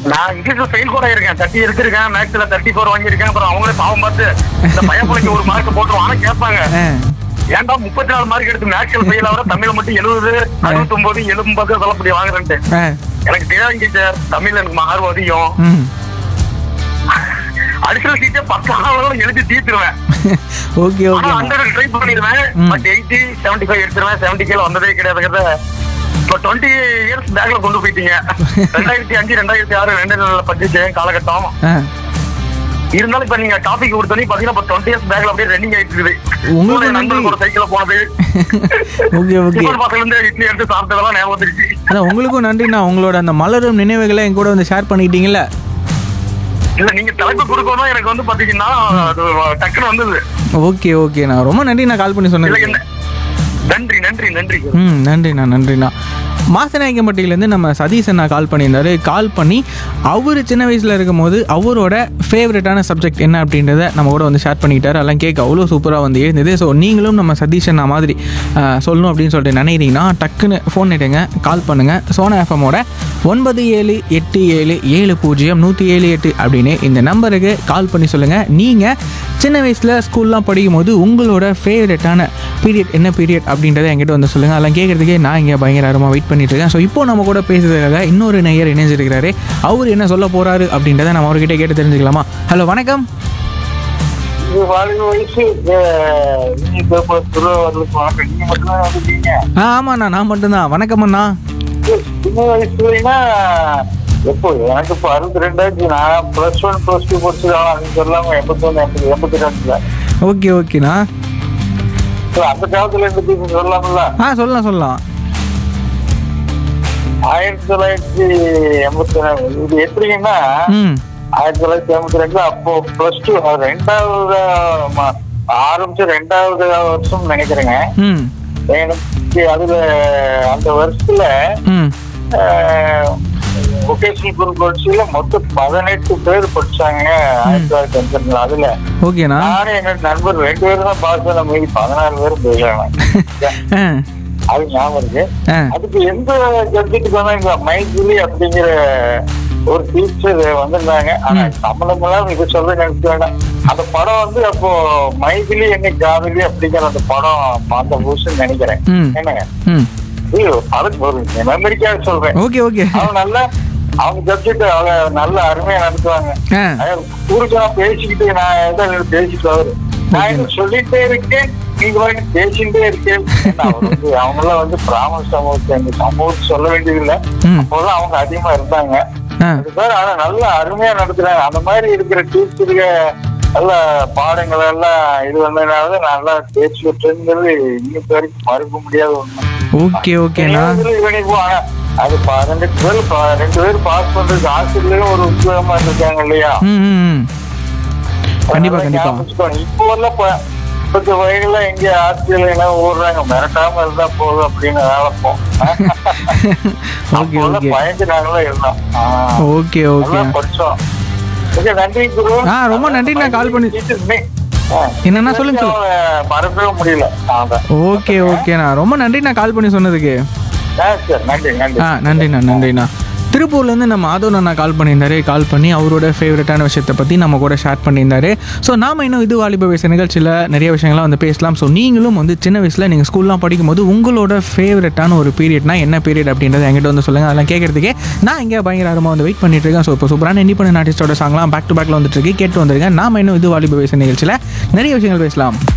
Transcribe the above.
நான் இங்கிலீஷ்ல ஃபெயில் கூட இருக்கேன் தட்டி எடுத்திருக்கேன் மேக்ஸ்ல தேர்ட்டி ஃபோர் வாங்கியிருக்கேன் அப்புறம் அவங்களே பாவம் பார்த்து இந்த பையன் பிள்ளைக்கு ஒரு மார்க் போட்டுருவோம் ஆனா கேட்பாங்க ஆ ஏன்டா முப்பத்தி நாலு மார்க் எடுத்து மேக்ஸ்ல ஃபெயில் ஆகிற தமிழ்ல மட்டும் எழுபது அறுபத்தி ஒன்பது எழுபது அதெல்லாம் இப்படி வாங்குறேன்ட்டு ஆ எனக்கு தெரியாதுங்க சார் தமிழ்ல எனக்கு ஆர்வம் அதிகம் ம் அடிஷனல் சீட்டே பத்து ஆளுங்களும் எழுதி தீர்த்துருவேன் ஓகே ஆனா ஓகே ஹண்ட்ரட் ட்ரை பண்ணிடுவேன் ம். பட் எயிட்டி செவன்டி ஃபைவ் எடுத்துருவேன் செவன்டி கேல வந்ததே கிடையாதுங்கிறத இப்போ டுவெண்ட்டி இயர்ஸ் பேக்ல கொண்டு போயிட்டீங்க ரெண்டாயிரத்தி அஞ்சு ரெண்டாயிரத்தி ஆறு ரெண்டு நல்ல படிச்சேன் காலகட்டம் ஆ இருந்தாலும் இப்ப நீங்க டாபிக் கொடுத்தோன்னே பாத்தீங்கன்னா இப்போ டுவெண்ட்டி இயர்ஸ் பேக்ல அப்படியே ரன்னிங் ஆயிட்டு இருக்குது உங்களுக்கு ஸ்கூல்ல நன்றி. நண்பருக்கு ஒரு சைக்கிள் போனது ஓகே ஓகே டிஃபன் பாக்ஸ்ல இருந்து இட்லி எடுத்து சாப்பிட்டதெல்லாம் ஞாபகம் வந்துருச்சு அதான் உங்களுக்கும் நன்றிண்ணா உங்களோட அந்த மலரும் நினைவுகளை என் கூட வந்து ஷேர் பண்ணிக்கிட்டீங்கல்ல இல்ல நீங்க தலைப்பு கொடுக்கணும் எனக்கு வந்து பாத்தீங்கன்னா அது டக்குன்னு வந்தது ஓகே ஓகேண்ணா ரொம்ப நன்றி நான் கால் பண்ணி இல்ல சொன்னது என்ன நன்றி நன்றி நன்றி ம் நன்றிண்ணா நன்றிண்ணா மாசநாயக்கம்பட்டியிலேருந்து நம்ம சதீஷ் அண்ணா கால் பண்ணியிருந்தாரு கால் பண்ணி அவர் சின்ன வயசில் இருக்கும்போது அவரோட ஃபேவரட்டான சப்ஜெக்ட் என்ன அப்படின்றத நம்ம கூட வந்து ஷேர் பண்ணிக்கிட்டாரு அதெல்லாம் கேட்க அவ்வளோ சூப்பராக வந்து இருந்தது ஸோ நீங்களும் நம்ம சதீஷ் அண்ணா மாதிரி ஆஹ், சொல்லணும் அப்படின்னு சொல்லிட்டு நினைக்கிறீங்கன்னா டக்குன்னு ஃபோன் எடுங்க கால் பண்ணுங்கள் சோனா எஃப்எம்மோட ஒன்பது ஏழு எட்டு ஏழு ஏழு பூஜ்ஜியம் நூற்றி ஏழு எட்டு அப்படின்னு இந்த நம்பருக்கு கால் பண்ணி சொல்லுங்கள் நீங்கள் சின்ன வயசில் ஸ்கூல்லாம் படிக்கும்போது உங்களோட ஃபேவரட்டான பீரியட் என்ன பீரியட் அப்படின்றத என்கிட்ட வந்து சொல்லுங்கள் அதெல்லாம் கேட்குறதுக்கே நான் இங்கே பயங்கரமாக வெயிட் பண்ணிட்டு இருக்கேன் ஸோ இப்போ நம்ம கூட பேசுறதுக்காக இன்னொரு நேயர் இணைஞ்சிருக்கிறாரு அவர் என்ன சொல்ல போகிறாரு அப்படின்றத நம்ம அவர்கிட்ட கேட்டு தெரிஞ்சுக்கலாமா ஹலோ வணக்கம் இது வாழ்க்கை வயசு அஹ், நீங்க இப்ப திருவாரூருக்கு வாங்க நீங்க மட்டும்தான் வந்துட்டீங்க ஆ ஆமாண்ணா நான் மட்டும்தான் வணக்கம் அண்ணா சின்ன வயசுலன்னா எப்போ எனக்கு இப்போ அறுபத்தி ரெண்டாயிரத்தி நான் பிளஸ் ஒன் பிளஸ் டூ படிச்சிருக்காங்க அது சொல்லாம எண்பத்தொன்னு எண்பது எண்பத்தி ரெண்டுல ஓகே ஓகேண்ணா அந்த காலத்துல எண்பத்தி சொல்லலாம்ல ஆ சொல்லலாம் சொல்லலாம் ஆயிரத்தி தொள்ளாயிரத்தி எண்பத்தி ரெண்டு இது எப்படிங்கன்னா ம் ஆயிரத்தி தொள்ளாயிரத்தி எண்பத்தி ரெண்டுல அப்போ பிளஸ் டூ ரெண்டாவது ம- ஆரம்பிச்ச ரெண்டாவது வருஷம் நினைக்கிறேங்க ம் எனக்கு அதுல அந்த வருஷத்துல ம் ஒகேஷனல் குரூப் படிச்சுல மொத்தம் பதினெட்டு பேர் படிச்சாங்க ஆயிரத்தி தொள்ளாயிரத்தி எண்பத்தி ரெண்டுல அதுல ஓகேண்ணா நானும் எங்க நண்பர் ரெண்டு பேரும் தான் பாஸ் பண்ண மீதி பதினாறு பேரும் போயிடுறாங்க ஆ அது ஞாபகம் இருக்கு ஆ அதுக்கு எந்த சப்ஜெக்ட்டுக்கு வந்து இங்க மைதிலி அப்படிங்கிற ஒரு டீச்சர் வந்திருந்தாங்க ஆனா சம்பளம் எல்லாம் இது சொல்ல நினைக்க வேண்டாம் அந்த படம் வந்து அப்போ மைதிலி என்ன காதலி அப்படிங்கிற அந்த படம் அந்த புதுசுன்னு நினைக்கிறேன் ம் என்னங்க ம் ஐயோ அதுக்கு ஒரு மெமரிக்காக சொல்றேன் ஓகே ஓகே அவங்க நல்ல அவங்க சப்ஜெக்ட் அவங்க நல்ல அருமையா நடத்துவாங்க ஆ ஊருக்கு நான் பேசிக்கிட்டு நான் ஏதோ பேசிட்டு அவரு நான் என்ன சொல்லிட்டே இருக்கேன் நீங்க வந்து பேசிட்டே இருக்கேன் அவர் வந்து அவங்க எல்லாம் வந்து பிராமண சமூகத்தை எங்க சமூகத்தை சொல்ல வேண்டியதில்லை ம் அப்போதான் அவங்க அதிகமா இருந்தாங்க ஆ அது பேர் ஆனா நல்ல அருமையா நடத்துறாங்க அந்த மாதிரி இருக்கிற டீச்சருங்க நல்ல பாடங்கள் எல்லாம் இது வந்ததுனால நல்லா தேர்ச்சி பெற்றுங்கிறது இன்னைக்கு வரைக்கும் மறுக்க முடியாத ஒண்ணு ஓகே ஓகேண்ணா இதுல இவனுக்கு ஆனா அது பதினெட்டு பேர் ப- ரெண்டு பேர் பாஸ் பண்றதுக்கு ஆசிரியரும் ஒரு உத்வேகமா இருக்காங்க இல்லையா ம் ம் ம் கண்டிப்பா அதனால கண்டிப்பா ஞாபகம் வச்சுக்கோங்க. இப்போ உள்ள ப- இப்பத்த வயதுல எங்க ஆசிரியர் என்ன ஓடுறாங்க மிரட்டாம இருந்தா போதும் அப்படின்னு நினைப்போம் ஓகே அப்போ உள்ள ஓகே பயந்து நாங்களும் இருந்தோம் ஆ. ஓகே ஓகே நல்லா படிச்சோம் ஓகே நன்றி குரு ஆ, ரொம்ப நன்றி, நான் call பண்ணி- டீச்சர் நே- ஆ. என்னண்ணா சொல்லுங்க சொல்லுங்க அவங்கள மறக்கவே முடியல அதான். ஓகே ஓகேண்ணா ரொம்ப நன்றி நான் கால் பண்ணி சொன்னதுக்கு ஆ, சரி நன்றி நன்றி ஆ நன்றிண்ணா நன்றிண்ணா திருப்பூர்லேருந்து நம்ம ஆதவன் அண்ணா கால் பண்ணியிருந்தாரு கால் பண்ணி அவரோட ஃபேவரட்டான விஷயத்தை பற்றி நம்ம கூட ஷேர் பண்ணியிருந்தாரு ஸோ நாம இன்னும் இது வாலிப வயசு நிகழ்ச்சியில் நிறைய விஷயங்கள்லாம் வந்து பேசலாம் ஸோ நீங்களும் வந்து சின்ன வயசில் நீங்கள் ஸ்கூல்லாம் படிக்கும்போது உங்களோட ஃபேவரட்டான ஒரு பீரியட்னா என்ன பீரியட் அப்படின்றத என்கிட்ட வந்து சொல்லுங்கள் அதெல்லாம் கேட்கறதுக்கே நான் இங்கே பயங்கரமாக வந்து வெயிட் பண்ணிட்டு இருக்கேன் ஸோ இப்போ சூப்பரான இண்டிபெண்ட் ஆர்டிஸ்டோட சாங்லாம் பேக் டு பேக்கில் வந்துட்டு இருக்கு கேட்டு வந்துருங்க நாம இன்னும் இது வாலிப வயசு நிகழ்ச்சியில் நிறைய விஷயங்கள் பேசலாம்